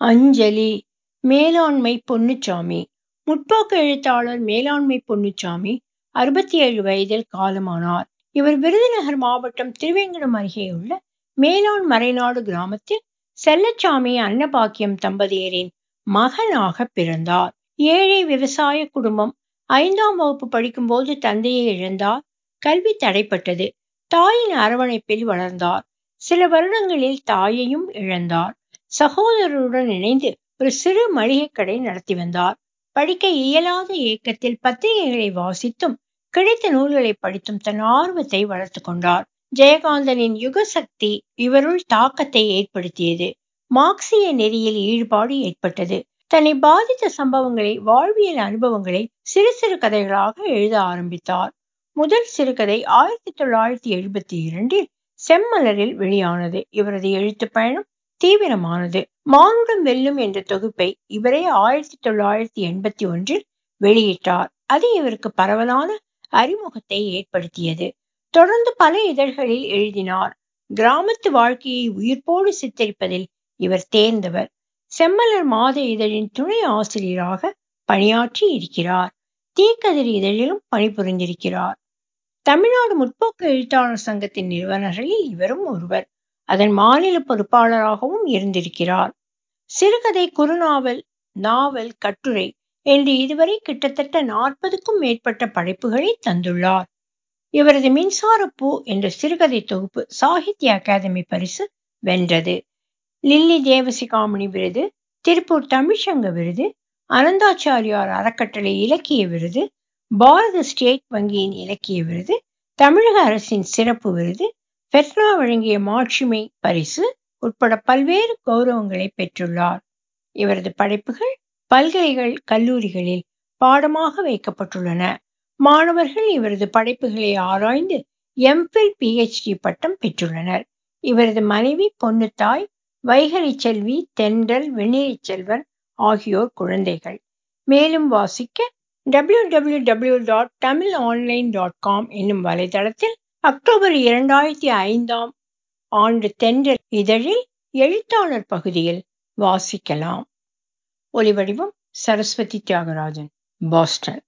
அஞ்சலி மேலாண்மை பொன்னுச்சாமி முற்போக்கு எழுத்தாளர் மேலாண்மை பொன்னுச்சாமி அறுபத்தி ஏழு வயதில் காலமானார் இவர் விருதுநகர் மாவட்டம் திருவேங்கடம் அருகேயுள்ள மேலாண் மறைநாடு கிராமத்தில் செல்லச்சாமி அன்னபாக்கியம் தம்பதியரின் மகனாக பிறந்தார் ஏழை விவசாய குடும்பம் ஐந்தாம் வகுப்பு படிக்கும்போது தந்தையை இழந்தார் கல்வி தடைப்பட்டது தாயின் அரவணைப்பில் வளர்ந்தார் சில வருடங்களில் தாயையும் இழந்தார் சகோதரருடன் இணைந்து ஒரு சிறு மளிகை கடை நடத்தி வந்தார் படிக்க இயலாத ஏக்கத்தில் பத்திரிகைகளை வாசித்தும் கிடைத்த நூல்களை படித்தும் தன் ஆர்வத்தை வளர்த்து கொண்டார் ஜெயகாந்தனின் யுகசக்தி இவருள் தாக்கத்தை ஏற்படுத்தியது மார்க்சிய நெறியில் ஈடுபாடு ஏற்பட்டது தன்னை பாதித்த சம்பவங்களை வாழ்வியல் அனுபவங்களை சிறு சிறு கதைகளாக எழுத ஆரம்பித்தார் முதல் சிறுகதை ஆயிரத்தி தொள்ளாயிரத்தி எழுபத்தி இரண்டில் செம்மலரில் வெளியானது இவரது எழுத்து பயணம் தீவிரமானது மானுடம் வெல்லும் என்ற தொகுப்பை இவரே ஆயிரத்தி தொள்ளாயிரத்தி எண்பத்தி ஒன்றில் வெளியிட்டார் அது இவருக்கு பரவலான அறிமுகத்தை ஏற்படுத்தியது தொடர்ந்து பல இதழ்களில் எழுதினார் கிராமத்து வாழ்க்கையை உயிர்ப்போடு சித்தரிப்பதில் இவர் தேர்ந்தவர் செம்மலர் மாத இதழின் துணை ஆசிரியராக பணியாற்றி இருக்கிறார் தீக்கதிர் இதழிலும் பணிபுரிந்திருக்கிறார் தமிழ்நாடு முற்போக்கு எழுத்தாளர் சங்கத்தின் நிறுவனர்களில் இவரும் ஒருவர் அதன் மாநில பொறுப்பாளராகவும் இருந்திருக்கிறார் சிறுகதை குறுநாவல் நாவல் கட்டுரை என்று இதுவரை கிட்டத்தட்ட நாற்பதுக்கும் மேற்பட்ட படைப்புகளை தந்துள்ளார் இவரது மின்சாரப்பூ என்ற சிறுகதை தொகுப்பு சாகித்ய அகாதமி பரிசு வென்றது லில்லி தேவசிகாமணி விருது திருப்பூர் தமிழ்ச்சங்க விருது அனந்தாச்சாரியார் அறக்கட்டளை இலக்கிய விருது பாரத ஸ்டேட் வங்கியின் இலக்கிய விருது தமிழக அரசின் சிறப்பு விருது பெட்ரா வழங்கிய மாட்சிமை பரிசு உட்பட பல்வேறு கௌரவங்களை பெற்றுள்ளார் இவரது படைப்புகள் பல்கலைகள் கல்லூரிகளில் பாடமாக வைக்கப்பட்டுள்ளன மாணவர்கள் இவரது படைப்புகளை ஆராய்ந்து எம்பில் பிஹெச்டி பட்டம் பெற்றுள்ளனர் இவரது மனைவி பொன்னுத்தாய் வைகரி செல்வி தென்றல் வெண்ணிறை செல்வன் ஆகியோர் குழந்தைகள் மேலும் வாசிக்க W W W dot Tamil online dot com என்னும் வலைதளத்தில் அக்டோபர் இரண்டாயிரத்தி ஐந்தாம் ஆண்டு தென்றல் இதழில் எழுத்தாளர் பகுதியில் வாசிக்கலாம் ஒலிவடிவம் சரஸ்வதி தியாகராஜன் பாஸ்டன்